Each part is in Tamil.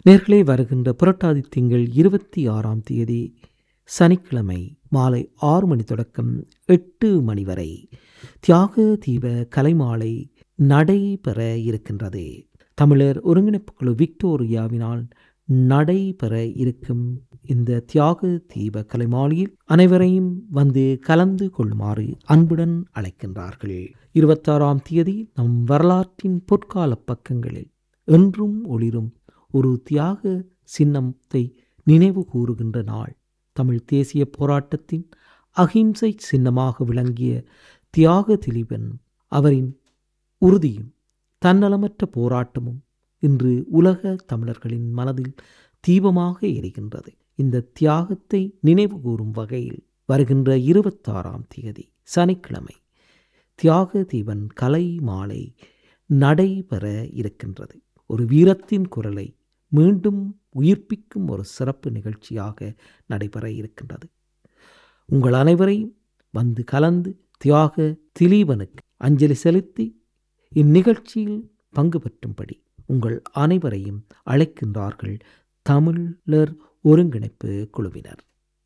நேர்களே வருகின்ற புரட்டாதி திங்கள் இருபத்தி ஆறாம் தேதி சனிக்கிழமை மாலை ஆறு மணி தொடக்கம் எட்டு மணி வரை தியாக தீப கலைமாலை நடைபெற இருக்கின்றது தமிழர் ஒருங்கிணைப்பு குழு விக்டோரியாவினால் நடைபெற இருக்கும் இந்த தியாக தீப கலைமாலையில் அனைவரையும் வந்து கலந்து கொள்ளுமாறு அன்புடன் அழைக்கின்றார்கள் இருபத்தாறாம் தேதி நம் வரலாற்றின் பொற்கால பக்கங்களில் என்றும் ஒளிரும் ஒரு தியாக சின்னத்தை நினைவு கூறுகின்ற நாள் தமிழ் தேசிய போராட்டத்தின் அகிம்சை சின்னமாக விளங்கிய தியாக திலீபன் அவரின் உறுதியும் தன்னலமற்ற போராட்டமும் இன்று உலக தமிழர்களின் மனதில் தீபமாக எரிகின்றது இந்த தியாகத்தை நினைவு கூறும் வகையில் வருகின்ற இருபத்தாறாம் தேதி சனிக்கிழமை தியாக தீபன் கலை மாலை நடைபெற இருக்கின்றது ஒரு வீரத்தின் குரலை மீண்டும் உயிர்ப்பிக்கும் ஒரு சிறப்பு நிகழ்ச்சியாக நடைபெற இருக்கின்றது உங்கள் அனைவரையும் வந்து கலந்து தியாக திலீபனுக்கு அஞ்சலி செலுத்தி இந்நிகழ்ச்சியில் பங்கு பெற்றும்படி உங்கள் அனைவரையும் அழைக்கின்றார்கள் தமிழர் ஒருங்கிணைப்பு குழுவினர்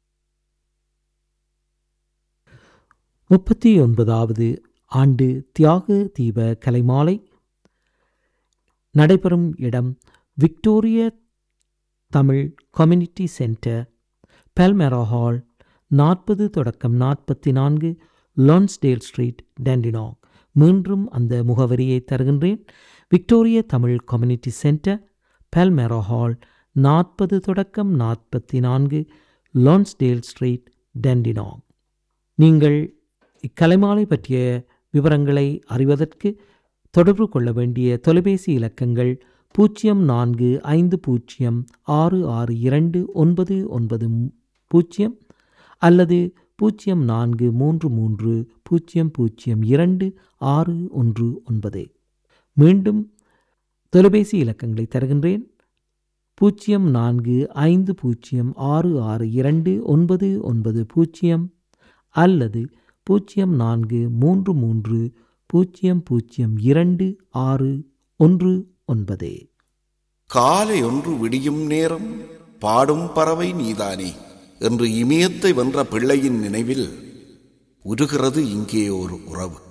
முப்பத்தி ஒன்பதாவது ஆண்டு தியாக தீப கலைமாலை நடைபெறும் இடம் விக்டோரிய தமிழ் கம்யூனிட்டி சென்டர் பெல்மெரா ஹால் நாற்பது தொடக்கம் நாற்பத்தி நான்கு லான்ஸ்டேல் ஸ்ட்ரீட் டெண்டினாங் மீண்டும் அந்த முகவரியை தருகின்றேன் விக்டோரிய தமிழ் கம்யூனிட்டி சென்டர் பெல்மெரா ஹால் நாற்பது தொடக்கம் நாற்பத்தி நான்கு லான்ஸ்டேல் ஸ்ட்ரீட் டெண்டினாங் நீங்கள் இக்கலைமாலை பற்றிய விவரங்களை அறிவதற்கு தொடர்பு கொள்ள வேண்டிய தொலைபேசி இலக்கங்கள் பூஜ்ஜியம் நான்கு ஐந்து பூஜ்ஜியம் ஆறு ஆறு இரண்டு ஒன்பது ஒன்பது பூஜ்ஜியம் அல்லது பூஜ்ஜியம் நான்கு மூன்று மூன்று பூஜ்ஜியம் பூஜ்ஜியம் இரண்டு ஆறு ஒன்று ஒன்பது மீண்டும் தொலைபேசி இலக்கங்களை தருகின்றேன் பூஜ்ஜியம் நான்கு ஐந்து பூஜ்ஜியம் ஆறு ஆறு இரண்டு ஒன்பது ஒன்பது பூஜ்ஜியம் அல்லது பூஜ்ஜியம் நான்கு மூன்று மூன்று பூஜ்ஜியம் பூஜ்ஜியம் இரண்டு ஆறு ஒன்று ஒன்பது காலை ஒன்று விடியும் நேரம் பாடும் பறவை நீதானே என்று இமயத்தை வென்ற பிள்ளையின் நினைவில் உருகிறது இங்கே ஒரு உறவு